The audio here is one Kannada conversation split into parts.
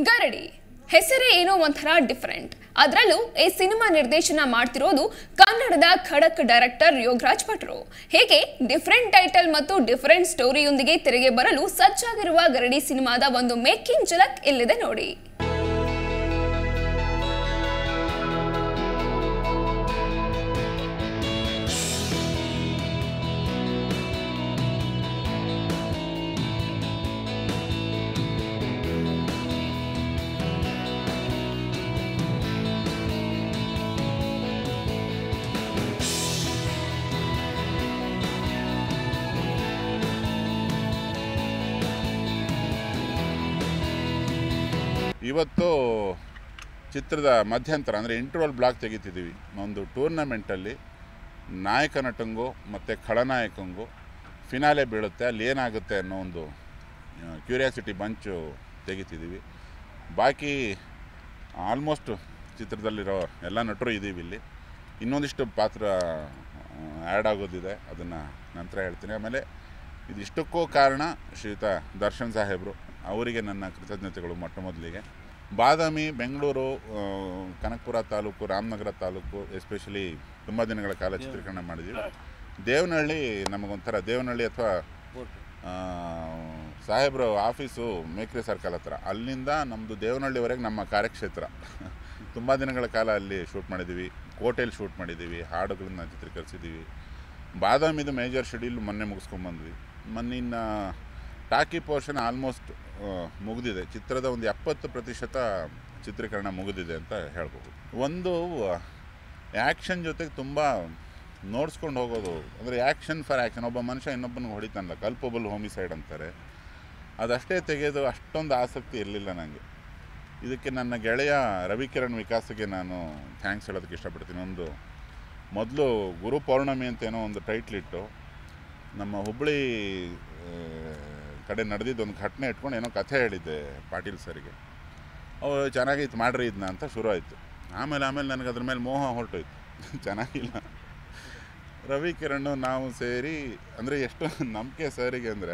ಗರಡಿ ಹೆಸರೇ ಏನೋ ಒಂಥರ ಡಿಫರೆಂಟ್ ಅದರಲ್ಲೂ ಈ ಸಿನಿಮಾ ನಿರ್ದೇಶನ ಮಾಡ್ತಿರೋದು ಕನ್ನಡದ ಖಡಕ್ ಡೈರೆಕ್ಟರ್ ಯೋಗರಾಜ್ ಭಟ್ರು ಹೇಗೆ ಡಿಫರೆಂಟ್ ಟೈಟಲ್ ಮತ್ತು ಡಿಫರೆಂಟ್ ಸ್ಟೋರಿಯೊಂದಿಗೆ ತೆರೆಗೆ ಬರಲು ಸಜ್ಜಾಗಿರುವ ಗರಡಿ ಸಿನಿಮಾದ ಒಂದು ಮೇಕಿಂಗ್ ಝಲಕ್ ಇಲ್ಲಿದೆ ನೋಡಿ ಇವತ್ತು ಚಿತ್ರದ ಮಧ್ಯಂತರ ಅಂದರೆ ಇಂಟರ್ವಲ್ ಬ್ಲಾಕ್ ತೆಗಿತಿದ್ದೀವಿ ಒಂದು ಟೂರ್ನಮೆಂಟಲ್ಲಿ ನಾಯಕ ನಟಂಗೂ ಮತ್ತು ಖಳನಾಯಕಂಗೂ ಫಿನಾಲೆ ಬೀಳುತ್ತೆ ಅಲ್ಲಿ ಏನಾಗುತ್ತೆ ಅನ್ನೋ ಒಂದು ಕ್ಯೂರಿಯಾಸಿಟಿ ಬಂಚು ತೆಗಿತಿದ್ದೀವಿ ಬಾಕಿ ಆಲ್ಮೋಸ್ಟ್ ಚಿತ್ರದಲ್ಲಿರೋ ಎಲ್ಲ ನಟರು ಇದ್ದೀವಿ ಇಲ್ಲಿ ಇನ್ನೊಂದಿಷ್ಟು ಪಾತ್ರ ಆ್ಯಡ್ ಆಗೋದಿದೆ ಅದನ್ನು ನಂತರ ಹೇಳ್ತೀನಿ ಆಮೇಲೆ ಇದಿಷ್ಟಕ್ಕೂ ಕಾರಣ ಶ್ರೀಯುತ ದರ್ಶನ್ ಸಾಹೇಬರು ಅವರಿಗೆ ನನ್ನ ಕೃತಜ್ಞತೆಗಳು ಮೊಟ್ಟ ಮೊದಲಿಗೆ ಬಾದಾಮಿ ಬೆಂಗಳೂರು ಆ, ಕನಕಪುರ ತಾಲೂಕು ರಾಮನಗರ ತಾಲೂಕು ಎಸ್ಪೆಷಲಿ ತುಂಬ ದಿನಗಳ ಕಾಲ ಚಿತ್ರೀಕರಣ ಮಾಡಿದ್ವಿ ದೇವನಹಳ್ಳಿ ನಮಗೊಂಥರ ದೇವನಹಳ್ಳಿ ಅಥವಾ ಸಾಹೇಬ್ರ ಆಫೀಸು ಮೇಕ್ರಿ ಸರ್ಕಲ್ ಹತ್ರ ಅಲ್ಲಿಂದ ನಮ್ಮದು ದೇವನಹಳ್ಳಿವರೆಗೆ ನಮ್ಮ ಕಾರ್ಯಕ್ಷೇತ್ರ ತುಂಬ ದಿನಗಳ ಕಾಲ ಅಲ್ಲಿ ಶೂಟ್ ಮಾಡಿದ್ದೀವಿ ಕೋಟೆಯಲ್ಲಿ ಶೂಟ್ ಮಾಡಿದ್ದೀವಿ ಹಾಡುಗಳನ್ನ ಚಿತ್ರೀಕರಿಸಿದ್ದೀವಿ ಬಾದಾಮಿದು ಮೇಜರ್ ಶೆಡ್ಯೂಲ್ ಮೊನ್ನೆ ಮುಗಿಸ್ಕೊಂಬಂದ್ವಿ ಮೊನ್ನಿನ ಟಾಕಿ ಪೋರ್ಷನ್ ಆಲ್ಮೋಸ್ಟ್ ಮುಗಿದಿದೆ ಚಿತ್ರದ ಒಂದು ಎಪ್ಪತ್ತು ಪ್ರತಿಶತ ಚಿತ್ರೀಕರಣ ಮುಗಿದಿದೆ ಅಂತ ಹೇಳ್ಬೋದು ಒಂದು ಆ್ಯಕ್ಷನ್ ಜೊತೆಗೆ ತುಂಬ ನೋಡ್ಸ್ಕೊಂಡು ಹೋಗೋದು ಅಂದರೆ ಆ್ಯಕ್ಷನ್ ಫಾರ್ ಆ್ಯಕ್ಷನ್ ಒಬ್ಬ ಮನುಷ್ಯ ಇನ್ನೊಬ್ಬನಿಗೆ ಹೊಡಿತಾನಲ್ಲ ಕಲ್ಪಬಲ್ ಹೋಮಿಸೈಡ್ ಅಂತಾರೆ ಅದಷ್ಟೇ ತೆಗೆಯೋದು ಅಷ್ಟೊಂದು ಆಸಕ್ತಿ ಇರಲಿಲ್ಲ ನನಗೆ ಇದಕ್ಕೆ ನನ್ನ ಗೆಳೆಯ ರವಿಕಿರಣ್ ವಿಕಾಸ್ಗೆ ನಾನು ಥ್ಯಾಂಕ್ಸ್ ಹೇಳೋದಕ್ಕೆ ಇಷ್ಟಪಡ್ತೀನಿ ಒಂದು ಮೊದಲು ಗುರು ಪೌರ್ಣಮಿ ಅಂತ ಏನೋ ಒಂದು ಟೈಟ್ಲ್ ಇಟ್ಟು ನಮ್ಮ ಹುಬ್ಬಳ್ಳಿ ಆ, ಕಡೆ ನಡೆದಿದ್ದು ಒಂದು ಘಟನೆ ಇಟ್ಕೊಂಡು ಏನೋ ಕಥೆ ಹೇಳಿದ್ದೆ ಪಾಟೀಲ್ ಸರಿಗೆ ಅವರು ಚೆನ್ನಾಗಿತ್ತು ಮಾಡ್ರಿ ಇದನ್ನ ಅಂತ ಶುರು ಆಯಿತು ಆಮೇಲೆ ಆಮೇಲೆ ನನಗೆ ಅದ್ರ ಮೇಲೆ ಮೋಹ ಹೊರಟೋಯ್ತು ಚೆನ್ನಾಗಿಲ್ಲ ರವಿ ಕಿರಣ್ ನಾವು ಸೇರಿ ಅಂದರೆ ಎಷ್ಟು ನಂಬಿಕೆ ಸರಿಗೆ ಅಂದರೆ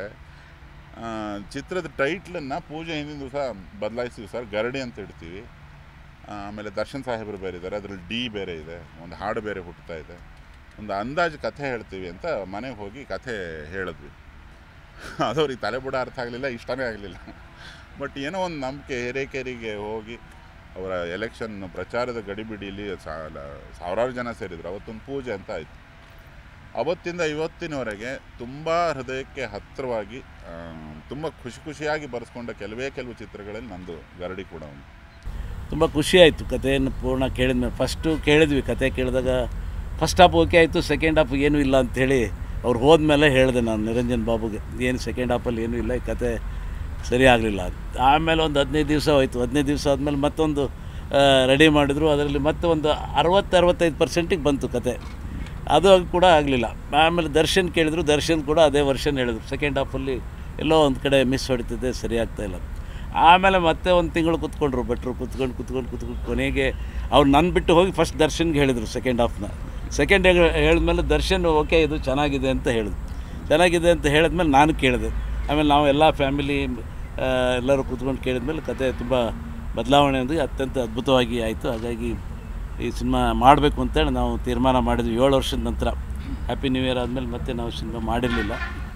ಚಿತ್ರದ ಟೈಟ್ಲನ್ನು ಪೂಜೆ ಹಿಂದಿನ ದಿವಸ ಬದಲಾಯಿಸ್ತೀವಿ ಸರ್ ಗರಡಿ ಅಂತ ಇಡ್ತೀವಿ ಆ, ಆಮೇಲೆ ದರ್ಶನ್ ಸಾಹೇಬರು ಬೇರೆ ಇದ್ದಾರೆ ಅದರಲ್ಲಿ ಡಿ ಬೇರೆ ಇದೆ ಒಂದು ಹಾಡು ಬೇರೆ ಹುಟ್ಟುತ್ತಾ ಇದೆ ಒಂದು ಅಂದಾಜು ಕಥೆ ಹೇಳ್ತೀವಿ ಅಂತ ಮನೆಗೆ ಹೋಗಿ ಕಥೆ ಹೇಳಿದ್ವಿ ಅದು ಅವ್ರಿಗೆ ತಲೆಬುಡ ಅರ್ಥ ಆಗಲಿಲ್ಲ ಇಷ್ಟನೇ ಆಗಲಿಲ್ಲ ಬಟ್ ಏನೋ ಒಂದು ನಂಬಿಕೆ ಹಿರೇಕೆರಿಗೆ ಹೋಗಿ ಅವರ ಎಲೆಕ್ಷನ್ ಪ್ರಚಾರದ ಗಡಿಬಿಡಿಲಿ ಸಾ- ಸಾವಿರಾರು ಜನ ಸೇರಿದ್ರು ಅವತ್ತೊಂದು ಪೂಜೆ ಅಂತ ಆಯಿತು ಅವತ್ತಿಂದ ಇವತ್ತಿನವರೆಗೆ ತುಂಬ ಹೃದಯಕ್ಕೆ ಹತ್ತಿರವಾಗಿ ತುಂಬ ಖುಷಿ ಖುಷಿಯಾಗಿ ಬರೆಸ್ಕೊಂಡ ಕೆಲವೇ ಕೆಲವು ಚಿತ್ರಗಳಲ್ಲಿ ನಂದು ಗರಡಿ ಕೂಡ ಒಂದು ತುಂಬ ಖುಷಿ ಆಯಿತು ಕಥೆಯನ್ನು ಪೂರ್ಣ ಕೇಳಿದ ಮೇಲೆ ಫಸ್ಟು ಕೇಳಿದ್ವಿ ಕತೆ ಕೇಳಿದಾಗ ಫಸ್ಟ್ ಹಾಫ್ ಓಕೆ ಆಯಿತು ಸೆಕೆಂಡ್ ಹಾಫ್ ಏನೂ ಇಲ್ಲ ಅಂಥೇಳಿ ಅವ್ರು ಹೋದ್ಮೇಲೆ ಹೇಳಿದೆ ನಾನು ನಿರಂಜನ್ ಬಾಬುಗೆ ಏನು ಸೆಕೆಂಡ್ ಹಾಫಲ್ಲಿ ಏನೂ ಇಲ್ಲ ಈ ಕತೆ ಸರಿ ಆಗಲಿಲ್ಲ ಆಮೇಲೆ ಒಂದು ಹದಿನೈದು ದಿವಸ ಹೋಯ್ತು ಹದಿನೈದು ದಿವಸ ಆದಮೇಲೆ ಮತ್ತೊಂದು ರೆಡಿ ಮಾಡಿದ್ರು ಅದರಲ್ಲಿ ಮತ್ತೆ ಒಂದು ಅರವತ್ತು ಅರವತ್ತೈದು ಪರ್ಸೆಂಟಿಗೆ ಬಂತು ಕತೆ ಅದು ಕೂಡ ಆಗಲಿಲ್ಲ ಆಮೇಲೆ ದರ್ಶನ್ ಕೇಳಿದ್ರು ದರ್ಶನ್ ಕೂಡ ಅದೇ ವರ್ಷನ್ ಹೇಳಿದ್ರು ಸೆಕೆಂಡ್ ಹಾಫಲ್ಲಿ ಎಲ್ಲೋ ಒಂದು ಕಡೆ ಮಿಸ್ ಹೊಡಿತಿದ್ದೆ ಸರಿ ಆಗ್ತಾ ಇಲ್ಲ ಆಮೇಲೆ ಮತ್ತೆ ಒಂದು ತಿಂಗಳು ಕುತ್ಕೊಂಡ್ರು ಭಟ್ರು ಕುತ್ಕೊಂಡು ಕುತ್ಕೊಂಡು ಕುತ್ಕೊಂಡು ಕೊನೆಗೆ ಅವ್ರು ನನ್ನ ಬಿಟ್ಟು ಹೋಗಿ ಫಸ್ಟ್ ದರ್ಶನ್ಗೆ ಹೇಳಿದರು ಸೆಕೆಂಡ್ ಹಾಫ್ನ ಸೆಕೆಂಡ್ ಹೇಳಿದ್ಮೇಲೆ ದರ್ಶನ್ ಓಕೆ ಇದು ಚೆನ್ನಾಗಿದೆ ಅಂತ ಹೇಳಿದ್ರು ಚೆನ್ನಾಗಿದೆ ಅಂತ ಹೇಳಿದ್ಮೇಲೆ ನಾನು ಕೇಳಿದೆ ಆಮೇಲೆ ನಾವು ಎಲ್ಲ ಫ್ಯಾಮಿಲಿ ಎಲ್ಲರೂ ಕೂತ್ಕೊಂಡು ಕೇಳಿದ್ಮೇಲೆ ಕತೆ ತುಂಬ ಬದಲಾವಣೆ ಅಂದರೆ ಅತ್ಯಂತ ಅದ್ಭುತವಾಗಿ ಆಯಿತು ಹಾಗಾಗಿ ಈ ಸಿನಿಮಾ ಮಾಡಬೇಕು ಅಂತೇಳಿ ನಾವು ತೀರ್ಮಾನ ಮಾಡಿದ್ವಿ ಏಳು ವರ್ಷದ ನಂತರ ಹ್ಯಾಪಿ ನ್ಯೂ ಇಯರ್ ಆದಮೇಲೆ ಮತ್ತೆ ನಾವು ಸಿನಿಮಾ ಮಾಡಿರಲಿಲ್ಲ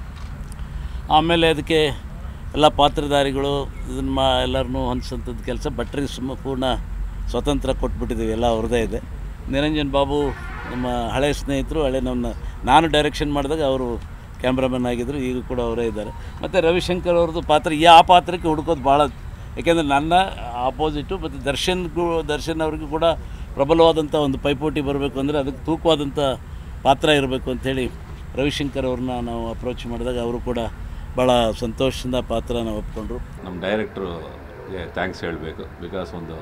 ಆಮೇಲೆ ಅದಕ್ಕೆ ಎಲ್ಲ ಪಾತ್ರಧಾರಿಗಳು ಇದನ್ನು ಮಾ ಎಲ್ಲರನ್ನೂ ಹೊಂದಿಸೋಂಥದ್ದು ಕೆಲಸ ಭಟ್ರಿಗೆ ಸುಮ್ಮ ಪೂರ್ಣ ಸ್ವತಂತ್ರ ಕೊಟ್ಬಿಟ್ಟಿದ್ದೀವಿ ಎಲ್ಲ ಅವ್ರದ್ದೇ ಇದೆ ನಿರಂಜನ್ ಬಾಬು ನಮ್ಮ ಹಳೆ ಸ್ನೇಹಿತರು ಹಳೆ ನಮ್ಮ ನಾನು ಡೈರೆಕ್ಷನ್ ಮಾಡಿದಾಗ ಅವರು ಕ್ಯಾಮ್ರಾಮನ್ ಆಗಿದ್ದರು ಈಗ ಕೂಡ ಅವರೇ ಇದ್ದಾರೆ ಮತ್ತು ರವಿಶಂಕರ್ ಅವ್ರದ್ದು ಪಾತ್ರ ಈ ಆ ಪಾತ್ರಕ್ಕೆ ಹುಡುಕೋದು ಭಾಳ ಯಾಕೆಂದರೆ ನನ್ನ ಆಪೋಸಿಟು ಮತ್ತು ದರ್ಶನ್ಗೂ ದರ್ಶನ್ ಅವ್ರಿಗೂ ಕೂಡ ಪ್ರಬಲವಾದಂಥ ಒಂದು ಪೈಪೋಟಿ ಬರಬೇಕು ಅಂದರೆ ಅದಕ್ಕೆ ತೂಕವಾದಂಥ ಪಾತ್ರ ಇರಬೇಕು ಅಂಥೇಳಿ ರವಿಶಂಕರ್ ಅವ್ರನ್ನ ನಾವು ಅಪ್ರೋಚ್ ಮಾಡಿದಾಗ ಅವರು ಕೂಡ ಭಾಳ ಸಂತೋಷದಿಂದ ಪಾತ್ರನ ಒಪ್ಕೊಂಡ್ರು ನಮ್ಮ ಡೈರೆಕ್ಟ್ರುಗೆ ಥ್ಯಾಂಕ್ಸ್ ಹೇಳಬೇಕು ಬಿಕಾಸ್ ಒಂದು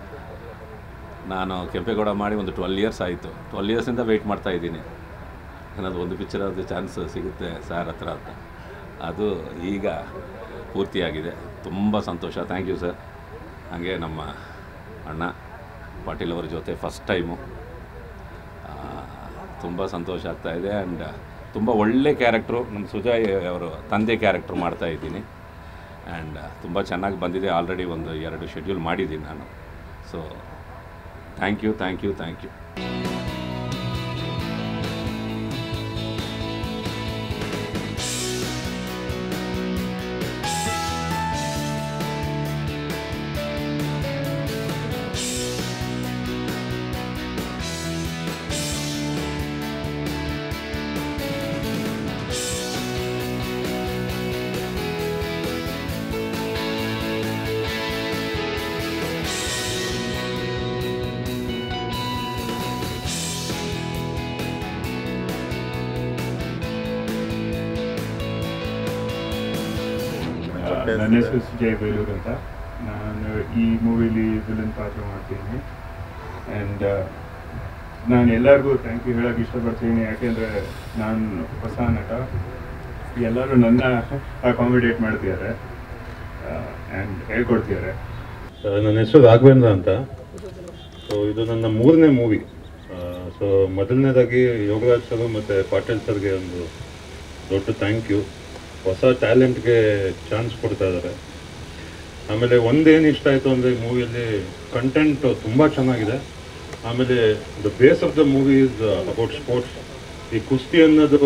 ನಾನು ಕೆಂಪೇಗೌಡ ಮಾಡಿ ಒಂದು ಟ್ವೆಲ್ ಇಯರ್ಸ್ ಆಯಿತು ಟ್ವೆಲ್ ಇಯರ್ಸಿಂದ ವೆಯ್ಟ್ ಮಾಡ್ತಾ ಇದ್ದೀನಿ ನನ್ನದು ಒಂದು ಪಿಕ್ಚರ್ ಅದು ಚಾನ್ಸ್ ಸಿಗುತ್ತೆ ಸಾರ್ ಹತ್ರ ಅಂತ ಅದು ಈಗ ಪೂರ್ತಿಯಾಗಿದೆ ತುಂಬ ಸಂತೋಷ ಥ್ಯಾಂಕ್ ಯು ಸರ್ ಹಾಗೆ ನಮ್ಮ ಅಣ್ಣ ಪಾಟೀಲ್ ಅವರ ಜೊತೆ ಫಸ್ಟ್ ಟೈಮು ತುಂಬ ಸಂತೋಷ ಆಗ್ತಾ ಇದೆ ಆ್ಯಂಡ್ ತುಂಬ ಒಳ್ಳೆ ಕ್ಯಾರೆಕ್ಟ್ರು ನಮ್ಮ ಸುಜಯ್ ಅವರು ತಂದೆ ಕ್ಯಾರೆಕ್ಟ್ರ್ ಮಾಡ್ತಾ ಇದ್ದೀನಿ ಆ್ಯಂಡ್ ತುಂಬ ಚೆನ್ನಾಗಿ ಬಂದಿದೆ ಆಲ್ರೆಡಿ ಒಂದು ಎರಡು ಶೆಡ್ಯೂಲ್ ಮಾಡಿದ್ದೀನಿ ನಾನು so thank you thank you thank you ನನ್ನ ಹೆಸರು ಸುಜಯ್ ಬೇಲೂರ್ ಅಂತ ನಾನು ಈ ಮೂವಿಲಿ ವಿಲನ್ ಪಾತ್ರ ಮಾಡ್ತೀನಿ ಆ್ಯಂಡ್ ನಾನು ಎಲ್ಲರಿಗೂ ಥ್ಯಾಂಕ್ ಯು ಹೇಳೋಕೆ ಇಷ್ಟಪಡ್ತೀನಿ ಯಾಕೆಂದರೆ ನಾನು ಹೊಸ ನಟ ಎಲ್ಲರೂ ನನ್ನ ಅಕಾಮಿಡೇಟ್ ಮಾಡ್ತಿದ್ದಾರೆ ಆ್ಯಂಡ್ ಹೇಳ್ಕೊಡ್ತಿದ್ದಾರೆ ನನ್ನ ಹೆಸರು ರಾಘವೇಂದ್ರ ಅಂತ ಸೊ ಇದು ನನ್ನ ಮೂರನೇ ಮೂವಿ ಸೊ ಮೊದಲನೇದಾಗಿ ಯೋಗರಾಜ್ ಸರ್ ಮತ್ತು ಪಾಟೀಲ್ ಸರ್ಗೆ ಒಂದು ದೊಡ್ಡ ಥ್ಯಾಂಕ್ ಯು ಹೊಸ ಟ್ಯಾಲೆಂಟ್ಗೆ ಚಾನ್ಸ್ ಕೊಡ್ತಾ ಇದ್ದಾರೆ ಆಮೇಲೆ ಒಂದೇನು ಇಷ್ಟ ಆಯಿತು ಅಂದರೆ ಮೂವಿಯಲ್ಲಿ ಕಂಟೆಂಟ್ ತುಂಬ ಚೆನ್ನಾಗಿದೆ ಆಮೇಲೆ the base of the movie is about sports ಈ ಕುಸ್ತಿ ಅನ್ನೋದು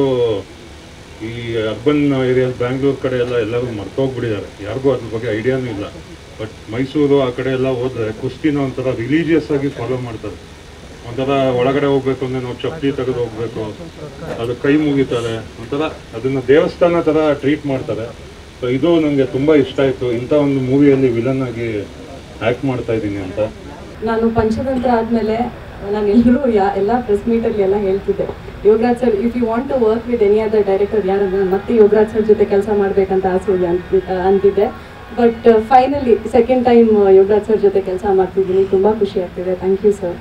ಈ ಅರ್ಬನ್ ಏರಿಯಾ ಬ್ಯಾಂಗ್ಳೂರ್ ಕಡೆ ಎಲ್ಲ ಎಲ್ಲರೂ ಮರ್ತೋಗ್ಬಿಟ್ಟಿದ್ದಾರೆ ಯಾರಿಗೂ ಅದ್ರ ಬಗ್ಗೆ ಐಡಿಯಾನೂ ಇಲ್ಲ ಬಟ್ ಮೈಸೂರು ಆ ಕಡೆ ಎಲ್ಲ ಹೋದ್ರೆ ಕುಸ್ತಿನ ಒಂಥರ ರಿಲೀಜಿಯಸ್ ಆಗಿ ಫಾಲೋ ಮಾಡ್ತಾರೆ ಒಂಥರ ಒಳಗಡೆ ಹೋಗ್ಬೇಕು ಅಂದ್ರೆ ನಾವು ಚಪ್ಪಲಿ ತೆಗೆದು ಹೋಗ್ಬೇಕು ಅದು ಕೈ ಮುಗಿತಾರೆ ಒಂಥರ ಅದನ್ನ ದೇವಸ್ಥಾನ ತರ ಟ್ರೀಟ್ ಮಾಡ್ತಾರೆ ಸೊ ಇದು ನನಗೆ ತುಂಬಾ ಇಷ್ಟ ಆಯ್ತು ಇಂಥ ಒಂದು ಮೂವಿಯಲ್ಲಿ ವಿಲನ್ ಆಗಿ ಆಕ್ಟ್ ಮಾಡ್ತಾ ಇದ್ದೀನಿ ಅಂತ ನಾನು ಪಂಚತಂತ್ರ ಆದಮೇಲೆ ನಾನು ಎಲ್ಲರೂ ಯಾ ಎಲ್ಲ ಪ್ರೆಸ್ ಮೀಟಲ್ಲಿ ಎಲ್ಲ ಹೇಳ್ತಿದ್ದೆ Yogaraj sir if you want to work with any other director ಯಾರಾದ್ರೂ ನಾನು ಮತ್ತೆ ಯೋಗರಾಜ್ ಸರ್ ಜೊತೆ ಕೆಲಸ ಮಾಡಬೇಕಂತ ಆಸೆ ಇದೆ ಅಂತ ಅಂತಿದ್ದೆ but finally second time Yogaraj sir ಜೊತೆ ಕೆಲಸ ಮಾಡ್ತಿದ್ದೀನಿ ತುಂಬ ಖುಷಿ ಆಗ್ತಿದೆ ಥ್ಯಾಂಕ್ ಯು ಸರ್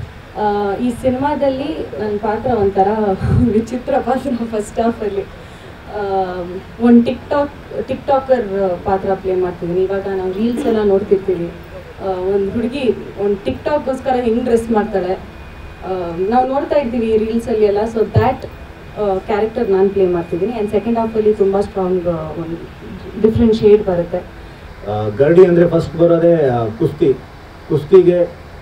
ಈ ಸಿನಿಮಾದಲ್ಲಿ ನನ್ನ ಪಾತ್ರ ಒಂಥರ ವಿಚಿತ್ರ ಪಾತ್ರ ಫಸ್ಟ್ ಹಾಫಲ್ಲಿ ಒಂದು ಟಿಕ್ ಟಾಕ್ ಟಿಕ್ ಟಾಕರ್ ಪಾತ್ರ ಪ್ಲೇ ಮಾಡ್ತಿದ್ದೀನಿ ಇವಾಗ ನಾವು ರೀಲ್ಸ್ ಎಲ್ಲ ನೋಡ್ತಿರ್ತೀವಿ ಒಂದು ಹುಡುಗಿ ಒಂದು ಟಿಕ್ ಟಾಕ್ಗೋಸ್ಕರ ಹೆಂಗೆ ಡ್ರೆಸ್ ಮಾಡ್ತಾಳೆ ನಾವು ನೋಡ್ತಾ ಇರ್ತೀವಿ ಈ ರೀಲ್ಸಲ್ಲಿ ಎಲ್ಲ ಸೊ ದ್ಯಾಟ್ ಕ್ಯಾರೆಕ್ಟರ್ ನಾನು ಪ್ಲೇ ಮಾಡ್ತಿದ್ದೀನಿ ಆ್ಯಂಡ್ ಸೆಕೆಂಡ್ ಹಾಫಲ್ಲಿ ತುಂಬ ಸ್ಟ್ರಾಂಗ್ ಒಂದು ಡಿಫ್ರೆಂಟ್ ಶೇಡ್ ಬರುತ್ತೆ ಆ, ಗರಡಿ ಅಂದರೆ ಫಸ್ಟ್ ಬರೋದೇ ಆ, ಕುಸ್ತಿ ಕುಸ್ತಿಗೆ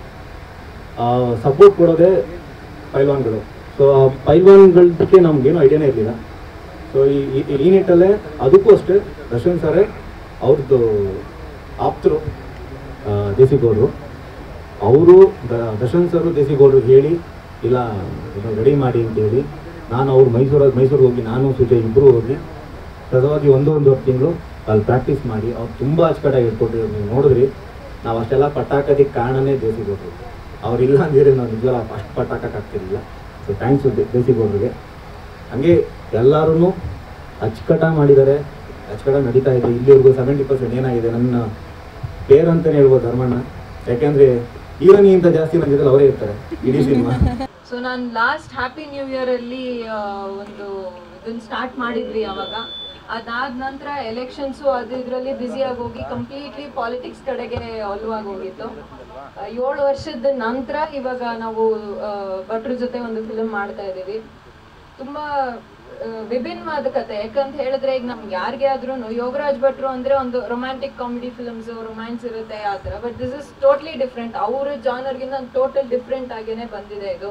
ಸಪೋರ್ಟ್ ಕೊಡೋದೇ ಪೈಲ್ವಾನ್ಗಳು ಸೊ ಆ ಪೈಲ್ವಾನ್ಗಳದಕ್ಕೆ ನಮ್ಗೇನು ಐಡಿಯಾನೇ ಇರಲಿಲ್ಲ ಸೊ ಈ ಈ- ಈ ನಿಟ್ಟಲ್ಲೇ ಅದಕ್ಕೂ ಅಷ್ಟೇ ದರ್ಶನ್ ಸರೇ ಅವ್ರದ್ದು ಆಪ್ತರು ದೇಸಿಗೌಡರು ಅವರು ದರ್ಶನ್ ಸರು ದೇಸಿಗೌಡರು ಹೇಳಿ ಇಲ್ಲ ರೆಡಿ ಮಾಡಿ ಅಂತ ಹೇಳಿ ನಾನು ಅವ್ರು ಮೈಸೂರಾಗ ಮೈಸೂರಿಗೆ ಹೋಗಿ ನಾನು ಸುಜಯ್ ಇಬ್ಬರು ಹೋಗಿ ಸತತವಾಗಿ ಒಂದು ಒಂದೂವರೆ ತಿಂಗಳು ಅಲ್ಲಿ ಪ್ರಾಕ್ಟೀಸ್ ಮಾಡಿ ಅವ್ರು ತುಂಬ ಅಚ್ಚುಕಟ್ಟಾಗಿ ಇಟ್ಕೊಟ್ಟಿದ್ರು ನೀವು ನೋಡಿದ್ರಿ ನಾವು ಅಷ್ಟೆಲ್ಲ ಪಟಾಕದಿಕ್ಕೆ ಕಾರಣನೇ ದೇಸಿಗೌಡರು ಅವ್ರಿಲ್ಲ ಅಂದಿದ್ರೆ ನಾವು ನಿಜವಲ್ಲ ಅಷ್ಟು ಪಟಾಕಕ್ಕಾಗ್ತಿರ್ಲಿಲ್ಲ ಸೊ ಥ್ಯಾಂಕ್ಸು ದೇಸಿಗೌಡರಿಗೆ ಹಂಗೆ ಎಲ್ಲರೂ ಅಚ್ಚುಕಟ್ಟಾಗಿ ಮಾಡಿದ್ದಾರೆ ಅಚ್ಚುಕಟ್ಟಾಗಿ ನಡೀತಾ ಇದೆ ಇಲ್ಲಿವರೆಗೂ ಸೆವೆಂಟಿ ಪರ್ಸೆಂಟ್ ಏನಾಗಿದೆ ನನ್ನ ಪೇರ್ ಅಂತಲೇ ಹೇಳ್ಬೋದು ಧರ್ಮಣ್ಣ ಯಾಕೆಂದರೆ ಹೀರೋನಿಗಿಂತ ಜಾಸ್ತಿ ನನ್ನ ಜೊತೆ ಅವರೇ ಇರ್ತಾರೆ ಇಡೀ ಸಿನಿಮಾ ಸೊ ನಾನು ಲಾಸ್ಟ್ ಹ್ಯಾಪಿ ನ್ಯೂ ಇಯರಲ್ಲಿ ಒಂದು ಇದನ್ನ ಸ್ಟಾರ್ಟ್ ಮಾಡಿದ್ವಿ ಅವಾಗ ಅದಾದ ನಂತರ ಎಲೆಕ್ಷನ್ಸು ಅದು ಇದರಲ್ಲಿ ಬ್ಯುಸಿಯಾಗಿ ಹೋಗಿ ಕಂಪ್ಲೀಟ್ಲಿ ಪಾಲಿಟಿಕ್ಸ್ ಕಡೆಗೆ ಒಲವಾಗಿ ಹೋಗಿತ್ತು ಆ, ಏಳು ವರ್ಷದ ನಂತರ ಇವಾಗ ನಾವು ಆ, ಭಟ್ರ ಜೊತೆ ಒಂದು ಫಿಲ್ಮ್ ಮಾಡ್ತಾ ಇದ್ದೀವಿ ತುಂಬ ಆ, ವಿಭಿನ್ನವಾದ ಕತೆ ಯಾಕಂತ ಹೇಳಿದ್ರೆ ಈಗ ನಮ್ಗೆ ಯಾರಿಗೆ ಆದ್ರೂ ಯೋಗರಾಜ್ ಭಟ್ರು ಅಂದ್ರೆ ಒಂದು ರೊಮ್ಯಾಂಟಿಕ್ ಕಾಮಿಡಿ ಫಿಲ್ಮ್ಸ್ ರೊಮ್ಯಾನ್ಸ್ ಇರುತ್ತೆ ಆ ಥರ but this is totally different ಅವ್ರ ಜಾನರ್ಗಿಂತ ಟೋಟಲ್ ಡಿಫ್ರೆಂಟ್ ಆಗೇನೆ ಬಂದಿದೆ ಇದು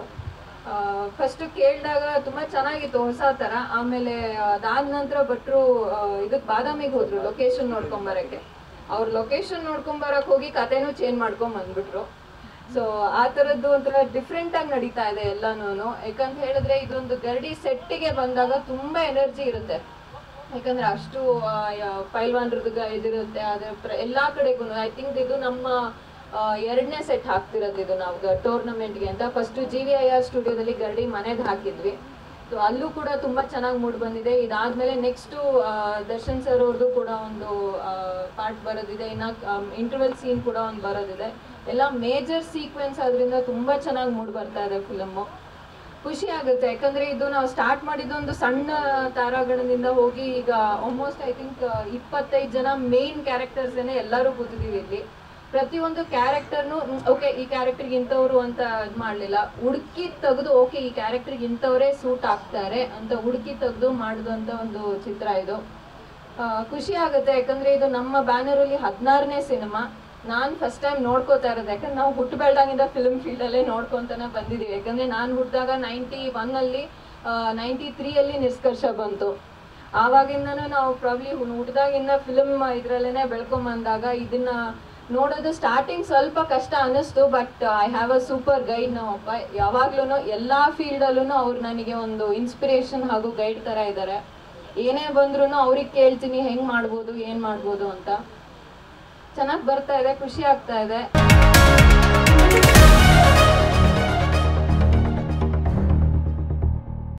ಫಸ್ಟ್ ಕೇಳಿದಾಗ ತುಂಬಾ ಚೆನ್ನಾಗಿತ್ತು ಹೊಸ ತರ ಆಮೇಲೆ ಅದಾದ ನಂತರ ಭಟ್ರು ಇದಕ್ಕೆ ಬಾದಾಮಿಗೆ ಹೋದ್ರು ಲೊಕೇಶನ್ ನೋಡ್ಕೊಂಬರಕ್ಕೆ ಅವ್ರ ಲೊಕೇಶನ್ ನೋಡ್ಕೊಂಬರಕ್ ಹೋಗಿ ಕತೆನೂ ಚೇಂಜ್ ಮಾಡ್ಕೊಂಡ್ ಬಂದ್ಬಿಟ್ರು ಸೊ ಆ ಥರದ್ದು ಒಂಥರ ಡಿಫ್ರೆಂಟ್ ಆಗಿ ನಡೀತಾ ಇದೆ ಎಲ್ಲಾನು ಯಾಕಂತ ಹೇಳಿದ್ರೆ ಇದೊಂದು ಗರಡಿ ಸೆಟ್ಟಿಗೆ ಬಂದಾಗ ತುಂಬಾ ಎನರ್ಜಿ ಇರುತ್ತೆ ಯಾಕಂದ್ರೆ ಅಷ್ಟು ಆ, ಯ- ಪೈಲ್ವಾನ್ರದ್ದು ಗ- ಇದಿರುತ್ತೆ ಅದ್ರ ಪ್ರ ಎಲ್ಲಾ ಕಡೆಗೂ ಐ ಥಿಂಕ್ ಇದು ನಮ್ಮ ಎರಡನೇ ಸೆಟ್ ಹಾಕ್ತಿರೋದು ಇದು ನಾವು ಟೂರ್ನಮೆಂಟ್ಗೆ ಅಂತ first G V I R ಸ್ಟುಡಿಯೋದಲ್ಲಿ ಗರಡಿ ಮನೆಗೆ ಹಾಕಿದ್ವಿ ಸೊ ಅಲ್ಲೂ ಕೂಡ ತುಂಬಾ ಚೆನ್ನಾಗಿ ಮೂಡ್ ಬಂದಿದೆ ಇದಾದ್ಮೇಲೆ ನೆಕ್ಸ್ಟ್ ದರ್ಶನ್ ಸರ್ ಅವ್ರದ್ದು ಕೂಡ ಒಂದು ಪಾರ್ಟ್ ಬರೋದಿದೆ ಇನ್ನ ಇಂಟರ್ವಲ್ ಸೀನ್ ಕೂಡ ಒಂದು ಬರೋದಿದೆ ಎಲ್ಲ ಮೇಜರ್ ಸೀಕ್ವೆನ್ಸ್ ಆದ್ರಿಂದ ತುಂಬಾ ಚೆನ್ನಾಗಿ ಮೂಡ್ ಬರ್ತಾ ಇದೆ ಫಿಲಮ್ಮು ಖುಷಿ ಆಗುತ್ತೆ ಯಾಕಂದ್ರೆ ಇದು ನಾವು ಸ್ಟಾರ್ಟ್ ಮಾಡಿದ್ದು ಒಂದು ಸಣ್ಣ ತಾರಾಗಣದಿಂದ ಹೋಗಿ ಈಗ ಆಲ್ಮೋಸ್ಟ್ ಐ ಥಿಂಕ್ ಇಪ್ಪತ್ತೈದು ಜನ ಮೇನ್ ಕ್ಯಾರೆಕ್ಟರ್ಸ್ ಏನೇ ಎಲ್ಲರೂ ಕೂತಿದೀವಿ ಇಲ್ಲಿ ಪ್ರತಿಯೊಂದು ಕ್ಯಾರೆಕ್ಟರ್ನು ಓಕೆ ಈ ಕ್ಯಾರೆಕ್ಟರ್ಗೆ ಇಂಥವ್ರು ಅಂತ ಇದು ಮಾಡಲಿಲ್ಲ ಹುಡುಕಿ ತೆಗೆದು ಓಕೆ ಈ ಕ್ಯಾರೆಕ್ಟರ್ಗೆ ಇಂಥವರೇ ಸೂಟ್ ಆಗ್ತಾರೆ ಅಂತ ಹುಡುಕಿ ತೆಗೆದು ಮಾಡಿದಂಥ ಒಂದು ಚಿತ್ರ ಇದು ಆ, ಖುಷಿ ಆಗುತ್ತೆ ಯಾಕಂದ್ರೆ ಇದು ನಮ್ಮ ಬ್ಯಾನರಲ್ಲಿ ಹದಿನಾರನೇ ಸಿನಿಮಾ ನಾನು ಫಸ್ಟ್ ಟೈಮ್ ನೋಡ್ಕೋತಾ ಇರೋದು ಯಾಕಂದ್ರೆ ನಾವು ಹುಟ್ಟು ಬೆಳ್ದಾಗಿಂದ ಫಿಲ್ಮ್ ಫೀಲ್ಡಲ್ಲೇ ನೋಡ್ಕೊಂತಾನೆ ಬಂದಿದ್ದೀವಿ ಯಾಕಂದ್ರೆ ನಾನು ಹುಟ್ಟಿದಾಗ ನೈಂಟಿ ಒನ್ನಲ್ಲಿ ನೈಂಟಿ ತ್ರೀಯಲ್ಲಿ ನಿಷ್ಕರ್ಷ ಬಂತು ಆವಾಗಿಂದನೂ ನಾವು ಪ್ರಾಬ್ಲಿ ಹುಟ್ಟಿದಾಗಿಂದ ಫಿಲ್ಮ್ ಇದರಲ್ಲೇ ಬೆಳ್ಕೊಂಬಂದಾಗ ಇದನ್ನ ನೋಡೋದು ಸ್ಟಾರ್ಟಿಂಗ್ ಸ್ವಲ್ಪ ಕಷ್ಟ ಅನ್ನಿಸ್ತು but I have a super guide ನಮ್ಮಪ್ಪ ಯಾವಾಗ್ಲೂ ಎಲ್ಲ ಫೀಲ್ಡಲ್ಲೂ ಅವ್ರು ನನಗೆ ಒಂದು ಇನ್ಸ್ಪಿರೇಷನ್ ಹಾಗೂ ಗೈಡ್ ಥರ ಇದ್ದಾರೆ ಏನೇ ಬಂದ್ರೂ ಅವ್ರಿಗೆ ಕೇಳ್ತೀನಿ ಹೆಂಗ್ ಮಾಡ್ಬೋದು ಏನ್ ಮಾಡ್ಬೋದು ಅಂತ ಚೆನ್ನಾಗಿ ಬರ್ತಾ ಇದೆ ಖುಷಿ ಆಗ್ತಾ ಇದೆ